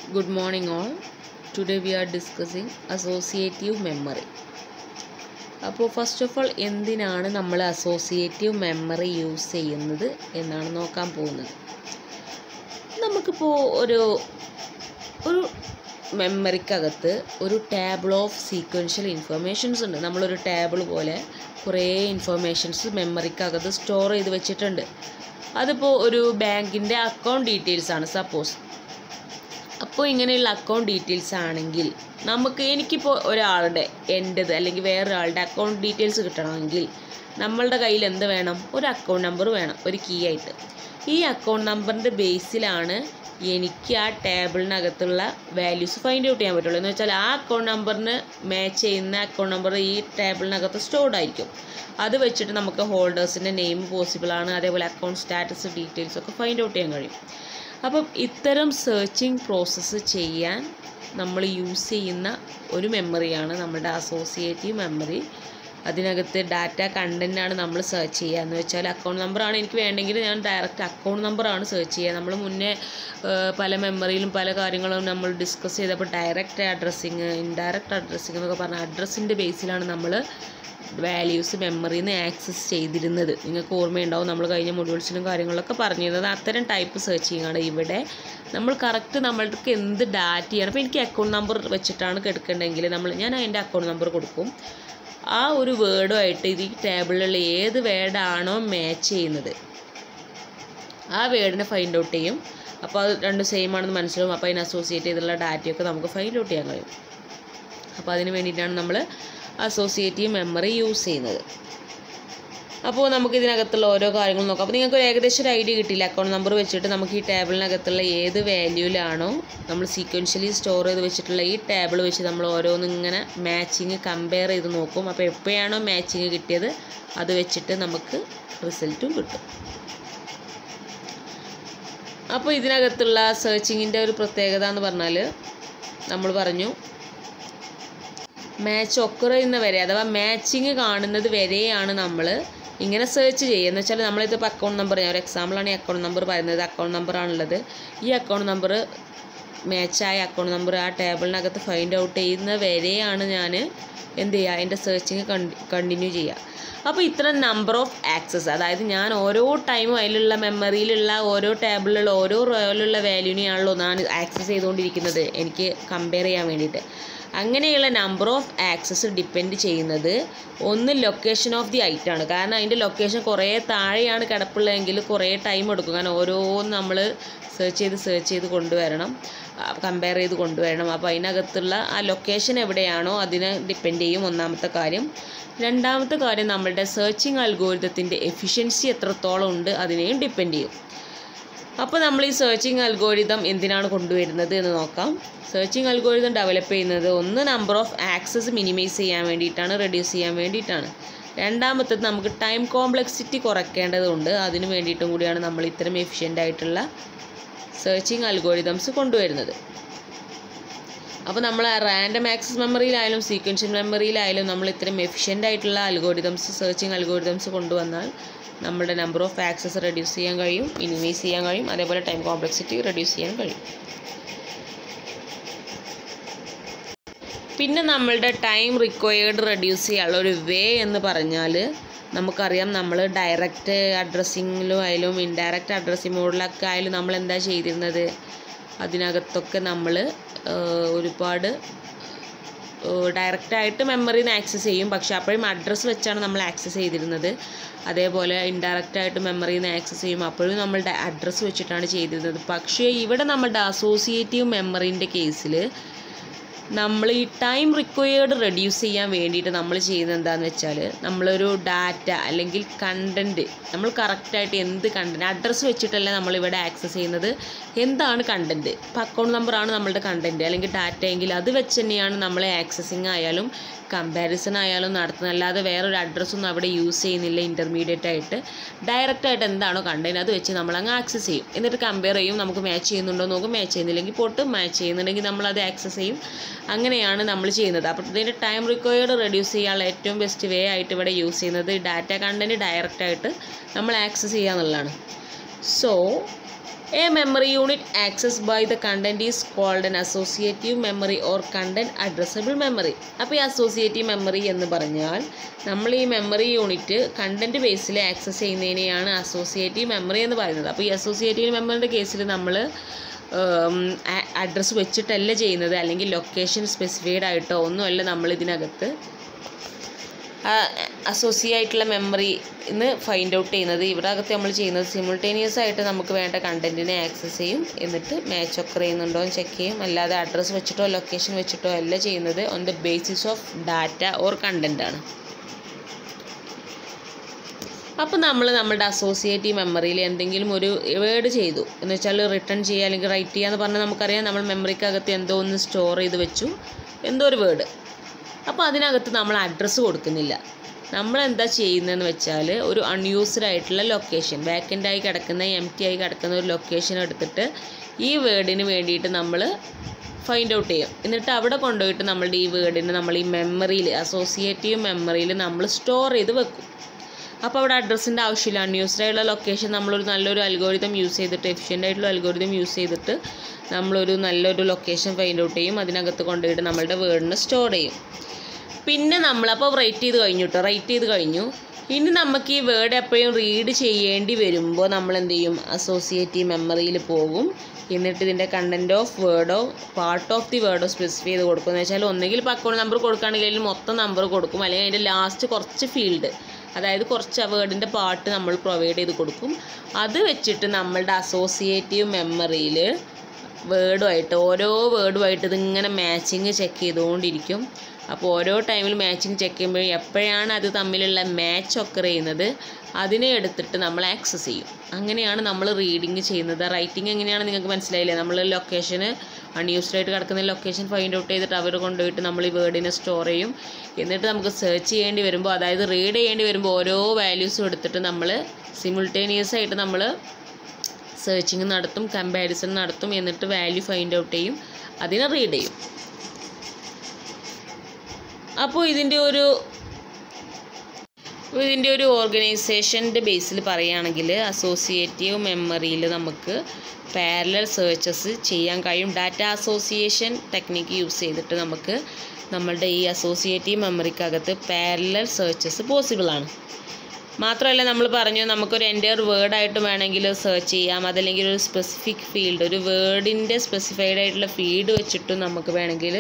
Good morning, all. Today we are discussing associative memory. അപ്പോൾ first of all എന്തിനാണ് നമ്മൾ associative memory use ചെയ്യുന്നത് എന്നാണ് നോക്കാൻ പോകുന്നത് നമുക്കിപ്പോൾ ഒരു ഒരു മെമ്മറിക്കകത്ത് ഒരു ടേബിൾ ഓഫ് സീക്വൻഷ്യൽ ഇൻഫർമേഷൻസ് ഉണ്ട് നമ്മളൊരു ടേബിൾ പോലെ കുറേ ഇൻഫർമേഷൻസ് മെമ്മറിക്കകത്ത് സ്റ്റോർ ചെയ്ത് വെച്ചിട്ടുണ്ട് അതിപ്പോൾ ഒരു ബാങ്കിൻ്റെ അക്കൗണ്ട് ഡീറ്റെയിൽസ് ആണ് സപ്പോസ് അപ്പോൾ ഇങ്ങനെയുള്ള അക്കൗണ്ട് ഡീറ്റെയിൽസ് ആണെങ്കിൽ നമുക്ക് എനിക്കിപ്പോൾ ഒരാളുടെ എൻ്റെത് അല്ലെങ്കിൽ വേറൊരാളുടെ അക്കൗണ്ട് ഡീറ്റെയിൽസ് കിട്ടണമെങ്കിൽ നമ്മളുടെ കയ്യിൽ എന്ത് വേണം ഒരു അക്കൗണ്ട് നമ്പർ വേണം ഒരു കീ ആയിട്ട് ഈ അക്കൗണ്ട് നമ്പറിൻ്റെ ബേസിലാണ് എനിക്ക് ആ ടേബിളിനകത്തുള്ള വാല്യൂസ് ഫൈൻഡ് ഔട്ട് ചെയ്യാൻ പറ്റുള്ളൂ എന്ന് വെച്ചാൽ ആ അക്കൗണ്ട് നമ്പറിന് മാച്ച് ചെയ്യുന്ന അക്കൗണ്ട് നമ്പർ ഈ ടേബിളിനകത്ത് സ്റ്റോർഡ് ആയിരിക്കും അത് വെച്ചിട്ട് നമുക്ക് ഹോൾഡേഴ്സിൻ്റെ നെയിം പോസിബിൾ ആണ് അതേപോലെ അക്കൗണ്ട് സ്റ്റാറ്റസ് ഡീറ്റെയിൽസ് ഒക്കെ ഫൈൻഡ് ഔട്ട് ചെയ്യാൻ കഴിയും അപ്പം ഇത്തരം സെർച്ചിങ് പ്രോസസ്സ് ചെയ്യാൻ നമ്മൾ യൂസ് ചെയ്യുന്ന ഒരു മെമ്മറിയാണ് നമ്മുടെ അസോസിയേറ്റീവ് മെമ്മറി അതിനകത്ത് ഡാറ്റ കണ്ടൻറ്റാണ് നമ്മൾ സെർച്ച് ചെയ്യുക എന്ന് വെച്ചാൽ അക്കൗണ്ട് നമ്പറാണ് എനിക്ക് വേണ്ടെങ്കിൽ ഞാൻ ഡയറക്റ്റ് അക്കൗണ്ട് നമ്പറാണ് സെർച്ച് ചെയ്യുക നമ്മൾ മുന്നേ പല മെമ്മറിയിലും പല കാര്യങ്ങളും നമ്മൾ ഡിസ്കസ് ചെയ്തപ്പോൾ ഡയറക്റ്റ് അഡ്രസ്സിങ് ഇൻഡയറക്റ്റ് അഡ്രസ്സിങ് എന്നൊക്കെ പറഞ്ഞ അഡ്രസ്സിൻ്റെ ബേസിലാണ് നമ്മൾ വാല്യൂസ് മെമ്മറിയിൽ നിന്ന് ആക്സസ് ചെയ്തിരുന്നത് നിങ്ങൾക്ക് ഓർമ്മയുണ്ടാവും നമ്മൾ കഴിഞ്ഞ മൊഡ്യൂൾസിലും കാര്യങ്ങളൊക്കെ പറഞ്ഞിരുന്നത് അത്തരം ടൈപ്പ് സെർച്ചിങ് ആണ് ഇവിടെ നമ്മൾ കറക്റ്റ് നമ്മൾക്ക് എന്ത് ഡാറ്റയാണ് ഇപ്പോൾ എനിക്ക് അക്കൗണ്ട് നമ്പർ വെച്ചിട്ടാണ് കിടക്കേണ്ടതെങ്കിൽ നമ്മൾ ഞാൻ അതിൻ്റെ അക്കൗണ്ട് നമ്പർ കൊടുക്കും ആ ഒരു വേർഡുമായിട്ട് ഇത് ഈ ടേബിളിലുള്ള ഏത് വേർഡാണോ മാച്ച് ചെയ്യുന്നത് ആ വേർഡിനെ ഫൈൻഡ് ഔട്ട് ചെയ്യും അപ്പോൾ അത് രണ്ടും സെയിം ആണെന്ന് മനസ്സിലാവും അപ്പോൾ അതിന് അസോസിയേറ്റ് ചെയ്തുള്ള ഡാറ്റയൊക്കെ നമുക്ക് ഫൈൻഡ് ഔട്ട് ചെയ്യാൻ കഴിയും അപ്പോൾ അതിന് വേണ്ടിയിട്ടാണ് നമ്മൾ അസോസിയേറ്റീവ് മെമ്മറി യൂസ് ചെയ്യുന്നത് അപ്പോൾ നമുക്ക് ഇതിനകത്തുള്ള ഓരോ കാര്യങ്ങളും നോക്കാം അപ്പോൾ നിങ്ങൾക്ക് ഒരു ഏകദേശം ഒരു ഐഡിയ കിട്ടില്ല അക്കൗണ്ട് നമ്പർ വെച്ചിട്ട് നമുക്ക് ഈ ടേബിളിനകത്തുള്ള ഏത് വാല്യൂലാണോ നമ്മൾ സീക്വൻഷ്യലി സ്റ്റോർ ചെയ്ത് വെച്ചിട്ടുള്ള ഈ ടേബിൾ വെച്ച് നമ്മൾ ഓരോന്നും ഇങ്ങനെ മാച്ചിങ് കമ്പയർ ചെയ്ത് നോക്കും അപ്പോൾ എപ്പോഴാണോ മാച്ചിങ് കിട്ടിയത് അത് വെച്ചിട്ട് നമുക്ക് റിസൾട്ടും കിട്ടും അപ്പോൾ ഇതിനകത്തുള്ള സെർച്ചിങ്ങിൻ്റെ ഒരു പ്രത്യേകത എന്ന് പറഞ്ഞാൽ നമ്മൾ പറഞ്ഞു മാച്ച് ഒക്കർ ചെയ്യുന്ന വരെ അഥവാ മാച്ചിങ് കാണുന്നത് വരെയാണ് നമ്മൾ ഇങ്ങനെ സെർച്ച് ചെയ്യുക എന്ന് വെച്ചാൽ നമ്മളിതിപ്പോൾ അക്കൗണ്ട് നമ്പർ ഞാൻ ഒരു എക്സാമ്പിളാണ് ഈ അക്കൗണ്ട് നമ്പർ പറയുന്നത് അക്കൗണ്ട് നമ്പറാണുള്ളത് ഈ അക്കൗണ്ട് നമ്പർ മാച്ചായ അക്കൗണ്ട് നമ്പർ ആ ടേബിളിനകത്ത് ഫൈൻഡ് ഔട്ട് ചെയ്യുന്ന വരെയാണ് ഞാൻ എന്ത് ചെയ്യുക എൻ്റെ സെർച്ചിങ് കണ്ടിന്യൂ ചെയ്യുക അപ്പോൾ ഇത്ര നമ്പർ ഓഫ് ആക്സസ് അതായത് ഞാൻ ഓരോ ടൈമും അതിലുള്ള മെമ്മറിയിലുള്ള ഓരോ ടേബിളിലുള്ള ഓരോ റോയിലുള്ള വാല്യൂനെയാണല്ലോ ഞാൻ ആക്സസ് ചെയ്തുകൊണ്ടിരിക്കുന്നത് എനിക്ക് കമ്പയർ ചെയ്യാൻ വേണ്ടിയിട്ട് അങ്ങനെയുള്ള നമ്പർ ഓഫ് ആക്സസ് ഡിപ്പെൻഡ് ചെയ്യുന്നത് ഒന്ന് ലൊക്കേഷൻ ഓഫ് ദി ഐറ്റം ആണ് കാരണം അതിൻ്റെ ലൊക്കേഷൻ കുറേ താഴെയാണ് കിടപ്പുള്ളതെങ്കിൽ കുറേ ടൈം എടുക്കും കാരണം ഓരോന്ന് നമ്മൾ സെർച്ച് ചെയ്ത് സെർച്ച് ചെയ്ത് കൊണ്ടുവരണം കമ്പയർ ചെയ്ത് കൊണ്ടുവരണം അപ്പോൾ അതിനകത്തുള്ള ആ ലൊക്കേഷൻ എവിടെയാണോ അതിനെ ഡിപ്പെൻഡ് ചെയ്യും ഒന്നാമത്തെ കാര്യം രണ്ടാമത്തെ കാര്യം നമ്മളുടെ സെർച്ചിങ് അൽഗോരിതത്തിൻ്റെ എഫിഷ്യൻസി എത്രത്തോളം ഉണ്ട് അതിനെയും ഡിപ്പെൻഡ് ചെയ്യും അപ്പോൾ നമ്മൾ ഈ സെർച്ചിങ് അൽഗോരിതം എന്തിനാണ് കൊണ്ടുവരുന്നത് എന്ന് നോക്കാം സെർച്ചിങ് അൽഗോരിതം ഡെവലപ്പ് ചെയ്യുന്നത് ഒന്ന് നമ്പർ ഓഫ് ആക്സസ് മിനിമൈസ് ചെയ്യാൻ വേണ്ടിയിട്ടാണ് റെഡ്യൂസ് ചെയ്യാൻ വേണ്ടിയിട്ടാണ് രണ്ടാമത്തത് നമുക്ക് ടൈം കോംപ്ലക്സിറ്റി കുറയ്ക്കേണ്ടതുണ്ട് അതിന് വേണ്ടിയിട്ടും കൂടിയാണ് നമ്മൾ ഇത്തരം എഫിഷ്യൻ്റ് ആയിട്ടുള്ള സെർച്ചിങ് അൽഗോരിതംസ് കൊണ്ടുവരുന്നത് അപ്പോൾ നമ്മൾ റാൻഡം ആക്സസ് മെമ്മറിയിലായാലും സീക്വൻഷ്യൽ മെമ്മറിയിലായാലും നമ്മൾ ഇത്തരം എഫിഷ്യൻ്റ് ആയിട്ടുള്ള അൽഗോരിതംസ് സെർച്ചിങ് അൽഗോരിതംസ് കൊണ്ടുവന്നാൽ നമ്മുടെ നമ്പർ ഓഫ് ആക്സസ് റെഡ്യൂസ് ചെയ്യാൻ കഴിയും മിനിമൈസ് ചെയ്യാൻ കഴിയും അതേപോലെ ടൈം കോംപ്ലക്സിറ്റി റെഡ്യൂസ് ചെയ്യാൻ കഴിയും പിന്നെ നമ്മളുടെ ടൈം റിക്വയർഡ് റെഡ്യൂസ് ചെയ്യാനുള്ള ഒരു വേ എന്ന് പറഞ്ഞാൽ നമുക്കറിയാം നമ്മൾ ഡയറക്റ്റ് അഡ്രസ്സിങ്ങിലും ആയാലും ഇൻഡയറക്റ്റ് അഡ്രസ്സിംഗ് മോഡിലൊക്കെ ആയാലും നമ്മൾ എന്താ ചെയ്തിരുന്നത് അതിനകത്തൊക്കെ നമ്മൾ ഒരുപാട് ഡയറക്റ്റായിട്ട് മെമ്മറിയിൽ നിന്ന് ആക്സസ് ചെയ്യും പക്ഷേ അപ്പോഴും അഡ്രസ്സ് വെച്ചാണ് നമ്മൾ ആക്സസ് ചെയ്തിരുന്നത് അതേപോലെ ഇൻഡയറക്റ്റായിട്ട് മെമ്മറിയിൽ നിന്ന് ആക്സസ് ചെയ്യും അപ്പോഴും നമ്മളുടെ അഡ്രസ്സ് വെച്ചിട്ടാണ് ചെയ്തിരുന്നത് പക്ഷേ ഇവിടെ നമ്മളുടെ അസോസിയേറ്റീവ് മെമ്മറീൻ്റെ കേസിൽ നമ്മൾ ഈ ടൈം റിക്വയേർഡ് റെഡ്യൂസ് ചെയ്യാൻ വേണ്ടിയിട്ട് നമ്മൾ ചെയ്യുന്നത് എന്താണെന്ന് വെച്ചാൽ നമ്മളൊരു ഡാറ്റ അല്ലെങ്കിൽ കണ്ടൻറ്റ് നമ്മൾ കറക്റ്റായിട്ട് എന്ത് കണ്ടൻറ്റ് അഡ്രസ്സ് വെച്ചിട്ടല്ല നമ്മളിവിടെ ആക്സസ് ചെയ്യുന്നത് എന്താണ് കണ്ടൻറ്റ് ഇപ്പോൾ അക്കൗണ്ട് നമ്പറാണ് നമ്മളുടെ കണ്ടൻറ്റ് അല്ലെങ്കിൽ ഡാറ്റ എങ്കിൽ അത് വെച്ച് തന്നെയാണ് നമ്മൾ ആക്സസിങ് ആയാലും കമ്പാരിസൺ ആയാലും നടത്തുന്നത് അല്ലാതെ വേറൊരു അഡ്രസ്സൊന്നും അവിടെ യൂസ് ചെയ്യുന്നില്ല ഇൻ്റർമീഡിയറ്റ് ആയിട്ട് ഡയറക്റ്റ് ആയിട്ട് എന്താണോ കണ്ടൻറ്റ് അത് വെച്ച് നമ്മൾ അങ്ങ് ആക്സസ് ചെയ്യും എന്നിട്ട് കമ്പയർ ചെയ്യും നമുക്ക് മാച്ച് ചെയ്യുന്നുണ്ടോ നോക്കും മാച്ച് ചെയ്യുന്നില്ലെങ്കിൽ പോട്ട് മാച്ച് ചെയ്യുന്നുണ്ടെങ്കിൽ നമ്മൾ അത് ആക്സസ് ചെയ്യും അങ്ങനെയാണ് നമ്മൾ ചെയ്യുന്നത് അപ്പോൾ ഇതിൻ്റെ ടൈം റിക്വയർഡ് റെഡ്യൂസ് ചെയ്യാനുള്ള ഏറ്റവും ബെസ്റ്റ് വേ ആയിട്ട് ഇവിടെ യൂസ് ചെയ്യുന്നത് ഡാറ്റ കണ്ടൻറ്റ് ഡയറക്റ്റ് ആയിട്ട് നമ്മൾ ആക്സസ് ചെയ്യുക എന്നുള്ളതാണ് so a memory unit access by the content is called an associative memory or content addressable memory അപ്പോൾ ഈ അസോസിയേറ്റീവ് മെമ്മറി എന്ന് പറഞ്ഞാൽ നമ്മൾ ഈ മെമ്മറി യൂണിറ്റ് കണ്ടൻറ് ബേസിൽ ആക്സസ് ചെയ്യുന്നതിനെയാണ് അസോസിയേറ്റീവ് മെമ്മറി എന്ന് പറയുന്നത് അപ്പോൾ ഈ അസോസിയേറ്റീവ് മെമ്മറിൻ്റെ കേസിൽ നമ്മൾ അഡ്രസ്സ് വെച്ചിട്ടല്ല ചെയ്യുന്നത് അല്ലെങ്കിൽ ലൊക്കേഷൻ സ്പെസിഫൈഡ് ആയിട്ടോ ഒന്നുമല്ല നമ്മൾ ഇതിനകത്ത് അസോസിയേറ്റ് ആയിട്ടുള്ള മെമ്മറി എന്ന് ഫൈൻഡ് ഔട്ട് ചെയ്യുന്നത് ഇവിടെ അകത്ത് നമ്മൾ ചെയ്യുന്നത് സിമിൾട്ടേനിയസ് ആയിട്ട് നമുക്ക് വേണ്ട കണ്ടൻറ്റിനെ ആക്സസ് ചെയ്യും എന്നിട്ട് മാച്ച് ഒക്കെ ചെയ്യുന്നുണ്ടോ എന്ന് ചെക്ക് ചെയ്യും അല്ലാതെ അഡ്രസ്സ് വെച്ചിട്ടോ ലൊക്കേഷൻ വെച്ചിട്ടോ അല്ല ചെയ്യുന്നത് on the basis of data or content ആണ് അപ്പോൾ നമ്മൾ നമ്മുടെ അസോസിയേറ്റീവ് മെമ്മറിയിൽ എന്തെങ്കിലും ഒരു വേർഡ് ചെയ്തു എന്ന് വെച്ചാൽ റിട്ടേൺ ചെയ്യുക അല്ലെങ്കിൽ റൈറ്റ് ചെയ്യുക എന്ന് പറഞ്ഞാൽ നമുക്കറിയാം നമ്മൾ മെമ്മറിക്കകത്ത് എന്തോ ഒന്ന് സ്റ്റോർ ചെയ്ത് വെച്ചു എന്തോ ഒരു വേർഡ് അപ്പോൾ അതിനകത്ത് നമ്മൾ അഡ്രസ്സ് കൊടുക്കുന്നില്ല നമ്മൾ എന്താ ചെയ്യുന്നതെന്ന് വെച്ചാൽ ഒരു അൺയൂസ്ഡ് ആയിട്ടുള്ള ലൊക്കേഷൻ ആയി കിടക്കുന്ന എം ടി ആയി കിടക്കുന്ന ഒരു ലൊക്കേഷൻ എടുത്തിട്ട് ഈ വേർഡിന് വേണ്ടിയിട്ട് നമ്മൾ ഫൈൻഡ് ഔട്ട് ചെയ്യും എന്നിട്ട് അവിടെ കൊണ്ടുപോയിട്ട് നമ്മളുടെ ഈ വേർഡിന് നമ്മൾ ഈ മെമ്മറിയിൽ അസോസിയേറ്റീവ് മെമ്മറിയിൽ നമ്മൾ സ്റ്റോർ ചെയ്ത് വെക്കും അപ്പോൾ അവിടെ അഡ്രസ്സിൻ്റെ ആവശ്യമില്ല അൺയൂസ്ഡ് ആയിട്ടുള്ള ലൊക്കേഷൻ നമ്മളൊരു നല്ലൊരു അൽഗോരിതം യൂസ് ചെയ്തിട്ട് എഫിഷ്യൻ്റ് ആയിട്ടുള്ള അൽഗോരിതം യൂസ് ചെയ്തിട്ട് നമ്മളൊരു നല്ലൊരു ലൊക്കേഷൻ ഫൈൻഡ് ഔട്ട് ചെയ്യും അതിനകത്ത് കൊണ്ടുപോയിട്ട് നമ്മളുടെ വേർഡിനെ സ്റ്റോർ ചെയ്യും പിന്നെ നമ്മളപ്പോൾ റൈറ്റ് ചെയ്ത് കഴിഞ്ഞു കേട്ടോ റൈറ്റ് ചെയ്ത് കഴിഞ്ഞു ഇനി നമുക്ക് ഈ വേർഡ് എപ്പോഴും റീഡ് ചെയ്യേണ്ടി വരുമ്പോൾ നമ്മൾ എന്ത് ചെയ്യും അസോസിയേറ്റീവ് മെമ്മറിയിൽ പോകും എന്നിട്ട് ഇതിൻ്റെ കണ്ടൻറ്റ് ഓഫ് വേർഡോ പാർട്ട് ഓഫ് ദി വേർഡോ സ്പെസിഫൈ ചെയ്ത് കൊടുക്കും എന്ന് വെച്ചാൽ ഒന്നുകിൽ ഇപ്പോൾ അക്കൗണ്ട് നമ്പർ കൊടുക്കുകയാണെങ്കിൽ അതിൽ മൊത്തം നമ്പർ കൊടുക്കും അല്ലെങ്കിൽ അതിൻ്റെ ലാസ്റ്റ് കുറച്ച് ഫീൽഡ് അതായത് കുറച്ച് ആ വേർഡിൻ്റെ പാർട്ട് നമ്മൾ പ്രൊവൈഡ് ചെയ്ത് കൊടുക്കും അത് വെച്ചിട്ട് നമ്മളുടെ അസോസിയേറ്റീവ് മെമ്മറിയിൽ വേർഡുമായിട്ട് ഓരോ വേർഡുമായിട്ട് ഇതിങ്ങനെ മാച്ചിങ് ചെക്ക് ചെയ്തുകൊണ്ടിരിക്കും അപ്പോൾ ഓരോ ടൈമിൽ മാച്ചിങ് ചെക്ക് ചെയ്യുമ്പോൾ എപ്പോഴാണ് അത് തമ്മിലുള്ള മാച്ച് ഒക്കെ ചെയ്യുന്നത് അതിനെ എടുത്തിട്ട് നമ്മൾ ആക്സസ് ചെയ്യും അങ്ങനെയാണ് നമ്മൾ റീഡിങ് ചെയ്യുന്നത് റൈറ്റിംഗ് എങ്ങനെയാണ് നിങ്ങൾക്ക് മനസ്സിലായില്ലേ നമ്മൾ ലൊക്കേഷന് അൺയൂസ്ഡ് ആയിട്ട് കിടക്കുന്ന ലൊക്കേഷൻ ഫൈൻഡ് ഔട്ട് ചെയ്തിട്ട് അവർ കൊണ്ടുപോയിട്ട് നമ്മൾ ഈ വേർഡിനെ സ്റ്റോർ ചെയ്യും എന്നിട്ട് നമുക്ക് സെർച്ച് ചെയ്യേണ്ടി വരുമ്പോൾ അതായത് റീഡ് ചെയ്യേണ്ടി വരുമ്പോൾ ഓരോ വാല്യൂസും എടുത്തിട്ട് നമ്മൾ സിമിൾട്ടേനിയസ് ആയിട്ട് നമ്മൾ സെർച്ചിങ് നടത്തും കമ്പാരിസൺ നടത്തും എന്നിട്ട് വാല്യൂ ഫൈൻഡ് ഔട്ട് ചെയ്യും അതിനെ റീഡ് ചെയ്യും അപ്പോൾ ഇതിൻ്റെ ഒരു ഇതിൻ്റെ ഒരു ഓർഗനൈസേഷൻ്റെ ബേസിൽ പറയുകയാണെങ്കിൽ അസോസിയേറ്റീവ് മെമ്മറിയിൽ നമുക്ക് പാരലൽ സെർച്ചസ് ചെയ്യാൻ കഴിയും ഡാറ്റ അസോസിയേഷൻ ടെക്നിക്ക് യൂസ് ചെയ്തിട്ട് നമുക്ക് നമ്മളുടെ ഈ അസോസിയേറ്റീവ് മെമ്മറിക്കകത്ത് പാരലൽ സെർച്ചസ് പോസിബിൾ ആണ് മാത്രമല്ല നമ്മൾ പറഞ്ഞു നമുക്കൊരു എൻ്റെ വേർഡായിട്ട് വേണമെങ്കിൽ സെർച്ച് ചെയ്യാം അതല്ലെങ്കിൽ ഒരു സ്പെസിഫിക് ഫീൽഡ് ഒരു വേർഡിൻ്റെ സ്പെസിഫൈഡ് ആയിട്ടുള്ള ഫീൽഡ് വെച്ചിട്ടും നമുക്ക് വേണമെങ്കിൽ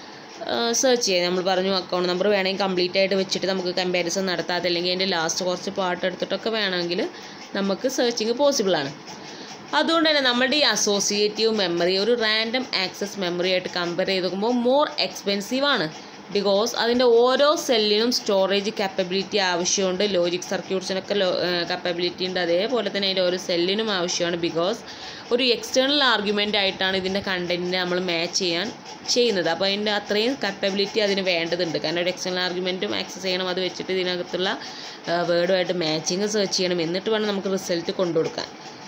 സെർച്ച് ചെയ്യാം നമ്മൾ പറഞ്ഞു അക്കൗണ്ട് നമ്പർ വേണമെങ്കിൽ കംപ്ലീറ്റ് ആയിട്ട് വെച്ചിട്ട് നമുക്ക് കമ്പാരിസൺ നടത്താം അതല്ലെങ്കിൽ അതിൻ്റെ ലാസ്റ്റ് കുറച്ച് പാർട്ട് എടുത്തിട്ടൊക്കെ വേണമെങ്കിൽ നമുക്ക് സെർച്ചിങ് പോസിബിൾ ആണ് അതുകൊണ്ട് തന്നെ നമ്മുടെ ഈ അസോസിയേറ്റീവ് മെമ്മറി ഒരു റാൻഡം ആക്സസ് മെമ്മറി ആയിട്ട് കമ്പയർ ചെയ്ത് നോക്കുമ്പോൾ മോർ എക്സ്പെൻസീവ് ആണ് ബിക്കോസ് അതിൻ്റെ ഓരോ സെല്ലിനും സ്റ്റോറേജ് കാപ്പബിലിറ്റി ആവശ്യമുണ്ട് ലോജിക് സർക്യൂട്ട്സിനൊക്കെ ലോ കാപ്പബിലിറ്റി ഉണ്ട് അതേപോലെ തന്നെ അതിൻ്റെ ഓരോ സെല്ലിനും ആവശ്യമാണ് ബിക്കോസ് ഒരു എക്സ്റ്റേണൽ ആർഗ്യുമെൻ്റ് ആയിട്ടാണ് ഇതിൻ്റെ കണ്ടൻറ്റിനെ നമ്മൾ മാച്ച് ചെയ്യാൻ ചെയ്യുന്നത് അപ്പോൾ അതിൻ്റെ അത്രയും കാപ്പബിലിറ്റി അതിന് വേണ്ടതുണ്ട് കാരണം ഒരു എക്സ്റ്റേണൽ ആർഗ്യുമെൻറ്റും ആക്സസ് ചെയ്യണം അത് വെച്ചിട്ട് ഇതിനകത്തുള്ള വേർഡുമായിട്ട് മാച്ചിങ് സെർച്ച് ചെയ്യണം എന്നിട്ട് വേണം നമുക്ക് റിസൾട്ട് കൊണ്ടുകൊടുക്കാൻ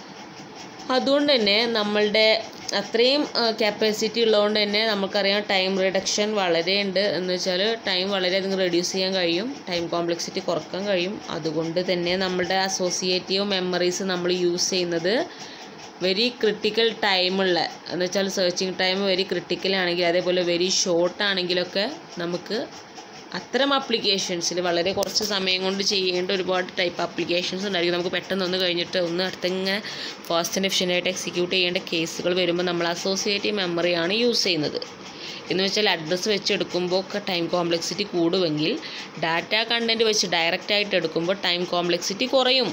അതുകൊണ്ട് തന്നെ നമ്മളുടെ അത്രയും കപ്പാസിറ്റി ഉള്ളതുകൊണ്ട് തന്നെ നമുക്കറിയാം ടൈം റിഡക്ഷൻ വളരെ ഉണ്ട് എന്ന് വെച്ചാൽ ടൈം വളരെയധികം റെഡ്യൂസ് ചെയ്യാൻ കഴിയും ടൈം കോംപ്ലക്സിറ്റി കുറക്കാൻ കഴിയും അതുകൊണ്ട് തന്നെ നമ്മളുടെ അസോസിയേറ്റീവ് മെമ്മറീസ് നമ്മൾ യൂസ് ചെയ്യുന്നത് വെരി ക്രിട്ടിക്കൽ ടൈമുള്ള എന്ന് വെച്ചാൽ സെർച്ചിങ് ടൈം വെരി ക്രിട്ടിക്കൽ ആണെങ്കിൽ അതേപോലെ വെരി ഷോർട്ട് ആണെങ്കിലൊക്കെ നമുക്ക് അത്തരം ആപ്ലിക്കേഷൻസിൽ വളരെ കുറച്ച് സമയം കൊണ്ട് ചെയ്യേണ്ട ഒരുപാട് ടൈപ്പ് ആപ്ലിക്കേഷൻസ് ഉണ്ടായിരിക്കും നമുക്ക് പെട്ടെന്ന് ഒന്ന് കഴിഞ്ഞിട്ട് ഒന്ന് അടുത്തിങ്ങനെ ഫാസ്റ്റ് ആൻഡ് എഫിഷ്യൻ്റ് ആയിട്ട് എക്സിക്യൂട്ട് ചെയ്യേണ്ട കേസുകൾ വരുമ്പോൾ നമ്മൾ അസോസിയേറ്റീവ് മെമ്മറിയാണ് യൂസ് ചെയ്യുന്നത് എന്ന് വെച്ചാൽ അഡ്രസ്സ് വെച്ച് എടുക്കുമ്പോൾ ഒക്കെ ടൈം കോംപ്ലക്സിറ്റി കൂടുമെങ്കിൽ ഡാറ്റ കണ്ടൻറ്റ് വെച്ച് ഡയറക്റ്റ് ആയിട്ട് എടുക്കുമ്പോൾ ടൈം കോംപ്ലക്സിറ്റി കുറയും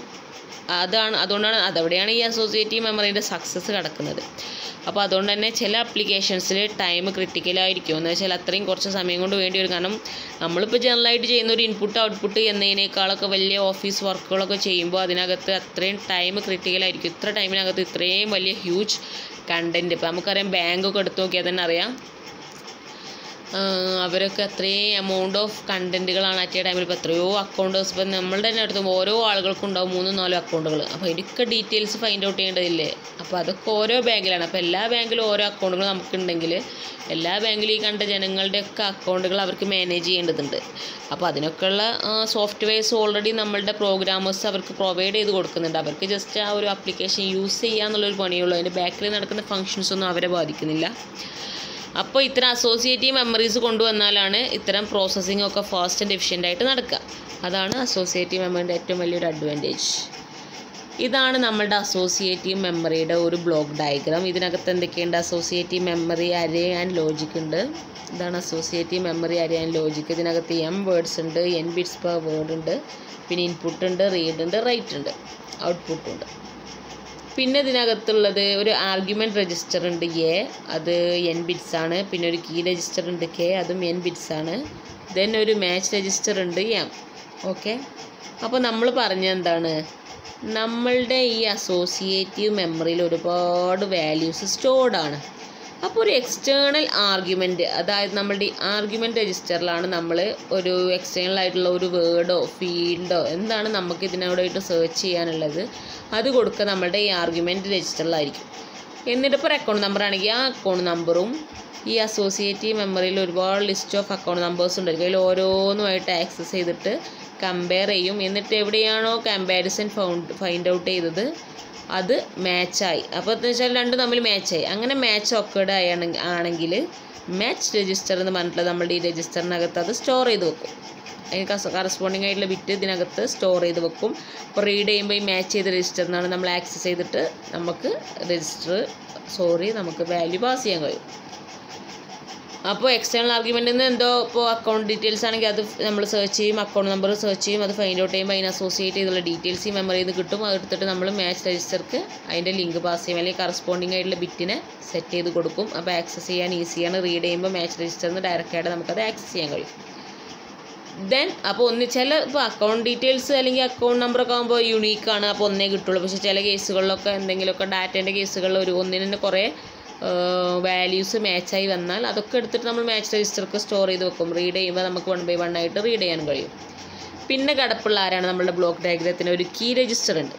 അതാണ് അതുകൊണ്ടാണ് അതവിടെയാണ് ഈ അസോസിയേറ്റീവ് മെമ്മറീൻ്റെ സക്സസ് കിടക്കുന്നത് അപ്പോൾ അതുകൊണ്ട് തന്നെ ചില അപ്ലിക്കേഷൻസിൽ ടൈം ക്രിട്ടിക്കലായിരിക്കും എന്ന് വെച്ചാൽ അത്രയും കുറച്ച് സമയം കൊണ്ട് വേണ്ടി വരും കാരണം നമ്മളിപ്പോൾ ജനറലായിട്ട് ചെയ്യുന്ന ഒരു ഇൻപുട്ട് ഔട്ട്പുട്ട് എന്നതിനേക്കാളൊക്കെ വലിയ ഓഫീസ് വർക്കുകളൊക്കെ ചെയ്യുമ്പോൾ അതിനകത്ത് അത്രയും ടൈം ക്രിട്ടിക്കലായിരിക്കും ഇത്ര ടൈമിനകത്ത് ഇത്രയും വലിയ ഹ്യൂജ് കണ്ടൻറ്റ് ഇപ്പോൾ നമുക്കറിയാം ബാങ്കൊക്കെ എടുത്ത് നോക്കിയാൽ തന്നെ അറിയാം അവരൊക്കെ അത്രയും എമൗണ്ട് ഓഫ് കണ്ടൻറ്റുകളാണ് അറ്റ് എ ടൈമിൽ ഇപ്പോൾ എത്രയോ അക്കൗണ്ടേഴ്സ് ഇപ്പം നമ്മളുടെ തന്നെ അടുത്ത് ഓരോ ആളുകൾക്കും ഉണ്ടാവും മൂന്നും നാലും അക്കൗണ്ടുകൾ അപ്പോൾ ഇതിൻ്റെ ഡീറ്റെയിൽസ് ഫൈൻഡ് ഔട്ട് ചെയ്യേണ്ടതില്ലേ അപ്പോൾ അതൊക്കെ ഓരോ ബാങ്കിലാണ് അപ്പോൾ എല്ലാ ബാങ്കിലും ഓരോ അക്കൗണ്ടുകൾ നമുക്കുണ്ടെങ്കിൽ എല്ലാ ബാങ്കിലും ഈ കണ്ട ജനങ്ങളുടെയൊക്കെ അക്കൗണ്ടുകൾ അവർക്ക് മാനേജ് ചെയ്യേണ്ടതുണ്ട് അപ്പോൾ അതിനൊക്കെയുള്ള സോഫ്റ്റ്വെയർസ് ഓൾറെഡി നമ്മളുടെ പ്രോഗ്രാമേഴ്സ് അവർക്ക് പ്രൊവൈഡ് ചെയ്ത് കൊടുക്കുന്നുണ്ട് അവർക്ക് ജസ്റ്റ് ആ ഒരു ആപ്ലിക്കേഷൻ യൂസ് ചെയ്യുക എന്നുള്ളൊരു പണിയുള്ളൂ അതിൻ്റെ ബാക്കിൽ നടക്കുന്ന ഫങ്ഷൻസ് ഒന്നും അവരെ ബാധിക്കുന്നില്ല അപ്പോൾ ഇത്തരം അസോസിയേറ്റീവ് മെമ്മറീസ് കൊണ്ടുവന്നാലാണ് ഇത്തരം പ്രോസസ്സിംഗ് ഒക്കെ ഫാസ്റ്റ് ആൻഡ് എഫിഷ്യൻ്റ് ആയിട്ട് നടക്കുക അതാണ് അസോസിയേറ്റീവ് മെമ്മറിൻ്റെ ഏറ്റവും വലിയൊരു അഡ്വാൻറ്റേജ് ഇതാണ് നമ്മളുടെ അസോസിയേറ്റീവ് മെമ്മറിയുടെ ഒരു ബ്ലോക്ക് ഡയഗ്രാം ഇതിനകത്ത് എന്തൊക്കെയുണ്ട് associative memory array and logic ഉണ്ട് ഇതാണ് associative memory array and logic ഇതിനകത്ത് എം വേർഡ്സ് ഉണ്ട് എൻ ബിറ്റ്സ് പെർ വേർഡ് ഉണ്ട് പിന്നെ ഇൻപുട്ട് ഉണ്ട് റീഡ് ഉണ്ട് റൈറ്റ് ഉണ്ട് ഔട്ട്പുട്ട് ഉണ്ട് പിന്നെ ഇതിനകത്തുള്ളത് ഒരു ആർഗ്യുമെൻറ്റ് രജിസ്റ്റർ ഉണ്ട് എ അത് എൻ ബിറ്റ്സ് ആണ് പിന്നെ ഒരു കീ രജിസ്റ്റർ ഉണ്ട് കെ അതും എൻ ബിറ്റ്സ് ആണ് ദെൻ ഒരു മാച്ച് രജിസ്റ്റർ ഉണ്ട് എം ഓക്കെ അപ്പോൾ നമ്മൾ പറഞ്ഞ എന്താണ് നമ്മളുടെ ഈ അസോസിയേറ്റീവ് മെമ്മറിയിൽ ഒരുപാട് വാല്യൂസ് സ്റ്റോർഡ് ആണ് അപ്പോൾ ഒരു എക്സ്റ്റേണൽ ആർഗ്യുമെൻറ്റ് അതായത് നമ്മളുടെ ഈ ആർഗ്യുമെൻറ്റ് രജിസ്റ്ററിലാണ് നമ്മൾ ഒരു എക്സ്റ്റേണൽ ആയിട്ടുള്ള ഒരു വേർഡോ ഫീൽഡോ എന്താണ് നമുക്ക് ഇതിനോടായിട്ട് സെർച്ച് ചെയ്യാനുള്ളത് അത് കൊടുക്കുക നമ്മളുടെ ഈ ആർഗ്യുമെൻറ്റ് രജിസ്റ്ററിലായിരിക്കും എന്നിട്ട് ഇപ്പോൾ അക്കൗണ്ട് നമ്പർ ആണെങ്കിൽ ആ അക്കൗണ്ട് നമ്പറും ഈ അസോസിയേറ്റീവ് മെമ്മറിയിൽ ഒരുപാട് ലിസ്റ്റ് ഓഫ് അക്കൗണ്ട് നമ്പേഴ്സ് ഉണ്ടായിരിക്കും അതിൽ ഓരോന്നുമായിട്ട് ആക്സസ് ചെയ്തിട്ട് കമ്പയർ ചെയ്യും എന്നിട്ട് എവിടെയാണോ കമ്പാരിസൺ ഫൗണ്ട് ഫൈൻഡ് ഔട്ട് ചെയ്തത് അത് മാച്ചായി അപ്പോൾ എന്ന് വെച്ചാൽ രണ്ടും തമ്മിൽ മാച്ചായി അങ്ങനെ മാച്ച് ഒക്കേഡ് ആണെങ്കിൽ ആണെങ്കിൽ മാച്ച് രജിസ്റ്റർ എന്ന് പറഞ്ഞിട്ടുള്ള നമ്മുടെ ഈ രജിസ്റ്ററിനകത്ത് അത് സ്റ്റോർ ചെയ്ത് വെക്കും അതിന് കറസ്പോണ്ടിങ് ആയിട്ടുള്ള ബിറ്റ് ഇതിനകത്ത് സ്റ്റോർ ചെയ്ത് വെക്കും അപ്പോൾ റീഡ് ചെയ്യുമ്പോൾ ഈ മാച്ച് ചെയ്ത രജിസ്റ്ററിനാണ് നമ്മൾ ആക്സസ് ചെയ്തിട്ട് നമുക്ക് രജിസ്റ്റർ സോറി നമുക്ക് വാല്യൂ പാസ് ചെയ്യാൻ കഴിയും അപ്പോൾ എക്സ്റ്റേണൽ ആർഗ്യുമെൻറ്റിൽ നിന്ന് എന്തോ ഇപ്പോൾ അക്കൗണ്ട് ഡീറ്റെയിൽസ് ആണെങ്കിൽ അത് നമ്മൾ സെർച്ച് ചെയ്യും അക്കൗണ്ട് നമ്പർ സെർച്ച് ചെയ്യും അത് ഫൈൻഡ് ഔട്ട് ചെയ്യുമ്പോൾ അതിന് അസോസിയേറ്റ് ചെയ്തുള്ള ഡീറ്റെയിൽസ് ഈ മെമ്മറിയിൽ നിന്ന് കിട്ടും അത് എടുത്തിട്ട് നമ്മൾ മാച്ച് രജിസ്റ്റർക്ക് അതിൻ്റെ ലിങ്ക് പാസ് ചെയ്യും അല്ലെങ്കിൽ കറസ്പോണ്ടിങ് ആയിട്ടുള്ള ബിറ്റിനെ സെറ്റ് ചെയ്ത് കൊടുക്കും അപ്പോൾ ആക്സസ് ചെയ്യാൻ ഈസിയാണ് റീഡ് ചെയ്യുമ്പോൾ മാച്ച് രജിസ്റ്ററിൽ നിന്ന് ഡയറക്റ്റ് ആയിട്ട് നമുക്കത് ആക്സസ് ചെയ്യാൻ കഴിയും ദെൻ അപ്പോൾ ഒന്ന് ചില ഇപ്പോൾ അക്കൗണ്ട് ഡീറ്റെയിൽസ് അല്ലെങ്കിൽ അക്കൗണ്ട് നമ്പറൊക്കെ ആകുമ്പോൾ യുണീക്കാണ് അപ്പോൾ ഒന്നേ കിട്ടുള്ളൂ പക്ഷേ ചില കേസുകളിലൊക്കെ എന്തെങ്കിലുമൊക്കെ ഡാറ്റേൻ്റെ കേസുകളിൽ ഒരു ഒന്നിന് തന്നെ കുറേ വാല്യൂസ് മാച്ചായി വന്നാൽ അതൊക്കെ എടുത്തിട്ട് നമ്മൾ മാച്ച് രജിസ്റ്റർക്ക് സ്റ്റോർ ചെയ്ത് വെക്കും റീഡ് ചെയ്യുമ്പോൾ നമുക്ക് വൺ ബൈ വൺ ആയിട്ട് റീഡ് ചെയ്യാൻ കഴിയും പിന്നെ കിടപ്പുള്ള ആരാണ് നമ്മുടെ ബ്ലോക്ക് ഡയഗ്രത്തിന് ഒരു കീ രജിസ്റ്റർ ഉണ്ട്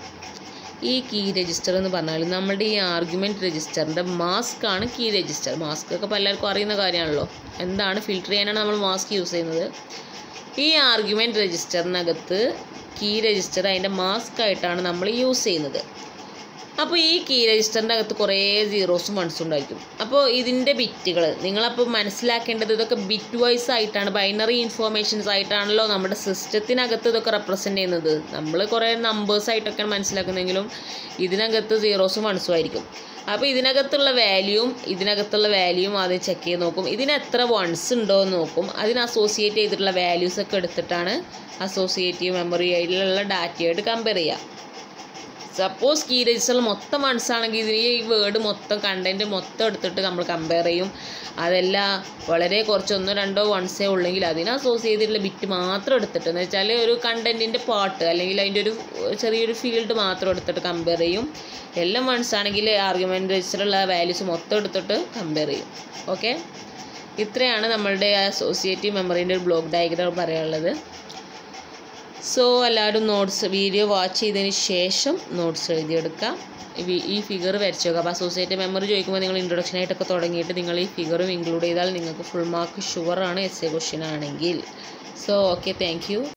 ഈ കീ രജിസ്റ്റർ എന്ന് പറഞ്ഞാൽ നമ്മുടെ ഈ ആർഗ്യുമെൻറ്റ് രജിസ്റ്ററിൻ്റെ മാസ്ക് ആണ് കീ രജിസ്റ്റർ മാസ്ക് ഒക്കെ പലർക്കും അറിയുന്ന കാര്യമാണല്ലോ എന്താണ് ഫിൽട്ടർ ചെയ്യാനാണ് നമ്മൾ മാസ്ക് യൂസ് ചെയ്യുന്നത് ഈ ആർഗ്യുമെൻറ്റ് രജിസ്റ്ററിനകത്ത് കീ രജിസ്റ്റർ അതിൻ്റെ മാസ്ക് ആയിട്ടാണ് നമ്മൾ യൂസ് ചെയ്യുന്നത് അപ്പോൾ ഈ കീ രജിസ്റ്ററിൻ്റെ അകത്ത് കുറേ സീറോസും വൺസും ഉണ്ടായിരിക്കും അപ്പോൾ ഇതിൻ്റെ ബിറ്റുകൾ നിങ്ങളപ്പോൾ മനസ്സിലാക്കേണ്ടത് ഇതൊക്കെ ബിറ്റ് വൈസ് ആയിട്ടാണ് ബൈനറി ഇൻഫോർമേഷൻസ് ആയിട്ടാണല്ലോ നമ്മുടെ സിസ്റ്റത്തിനകത്ത് ഇതൊക്കെ റെപ്രസെൻ്റ് ചെയ്യുന്നത് നമ്മൾ കുറേ നമ്പേഴ്സ് ആയിട്ടൊക്കെയാണ് മനസ്സിലാക്കുന്നതെങ്കിലും ഇതിനകത്ത് സീറോസും വൺസും ആയിരിക്കും അപ്പോൾ ഇതിനകത്തുള്ള വാല്യൂവും ഇതിനകത്തുള്ള വാല്യൂവും ആദ്യം ചെക്ക് ചെയ്ത് നോക്കും ഇതിന് എത്ര വൺസ് ഉണ്ടോ എന്ന് നോക്കും അതിന് അസോസിയേറ്റ് ചെയ്തിട്ടുള്ള വാല്യൂസ് ഒക്കെ എടുത്തിട്ടാണ് അസോസിയേറ്റീവ് മെമ്മറി ആയിട്ടുള്ള ഡാറ്റയായിട്ട് കമ്പയർ ചെയ്യുക സപ്പോസ് കീ രജിസ്റ്ററിൽ മൊത്തം വൺസ് ആണെങ്കിൽ ഇതിന് ഈ വേർഡ് മൊത്തം കണ്ടൻറ്റ് മൊത്തം എടുത്തിട്ട് നമ്മൾ കമ്പയർ ചെയ്യും അതല്ല വളരെ കുറച്ച് ഒന്നോ രണ്ടോ വൺസേ ഉള്ളെങ്കിൽ അതിനെ അസോസിയേറ്റ് ചെയ്തിട്ടുള്ള ബിറ്റ് മാത്രം എടുത്തിട്ട് എന്ന് വെച്ചാൽ ഒരു കണ്ടൻറ്റിൻ്റെ പാർട്ട് അല്ലെങ്കിൽ അതിൻ്റെ ഒരു ചെറിയൊരു ഫീൽഡ് മാത്രം എടുത്തിട്ട് കമ്പയർ ചെയ്യും എല്ലാം വൺസ് ആണെങ്കിൽ ആർഗ്യുമെൻറ്റ് രജിസ്റ്ററിലുള്ള വാല്യൂസ് മൊത്തം എടുത്തിട്ട് കമ്പയർ ചെയ്യും ഓക്കെ ഇത്രയാണ് നമ്മളുടെ അസോസിയേറ്റീവ് മെമ്മറീൻ്റെ ഒരു ബ്ലോക്ക് ഡയഗ്രാം പറയാനുള്ളത് സോ എല്ലാവരും നോട്ട്സ് വീഡിയോ വാച്ച് ചെയ്തതിന് ശേഷം നോട്ട്സ് എഴുതിയെടുക്കാം ഈ- ഈ ഫിഗർ വരച്ചു നോക്കുക അപ്പോൾ അസോസിയേറ്റ് മെമ്മറി ചോദിക്കുമ്പോൾ നിങ്ങൾ ഇൻട്രൊഡക്ഷൻ ആയിട്ടൊക്കെ തുടങ്ങിയിട്ട് നിങ്ങൾ ഈ ഫിഗറും ഇൻക്ലൂഡ് ചെയ്താൽ നിങ്ങൾക്ക് ഫുൾ മാർക്ക് ഷുവറാണ് എസ് എ ക്വസ്റ്റ്യൻ ആണെങ്കിൽ സോ ഓക്കെ താങ്ക് യു